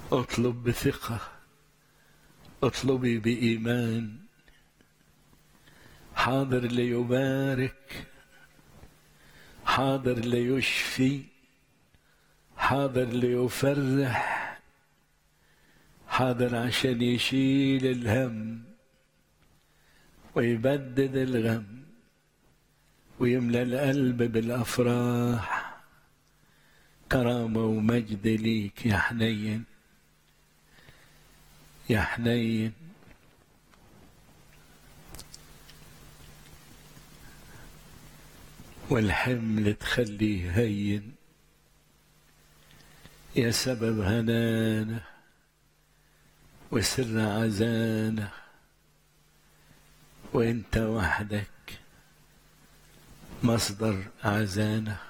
اطلب بثقة اطلبي بإيمان حاضر ليبارك حاضر ليشفي حاضر ليفرح حاضر عشان يشيل الهم ويبدد الغم ويملى القلب بالافراح كرامه ومجد ليك يا حنين يا حنين والحمل تخليه هين يا سبب هنانا وسر عزانا وانت وحدك مصدر عزانا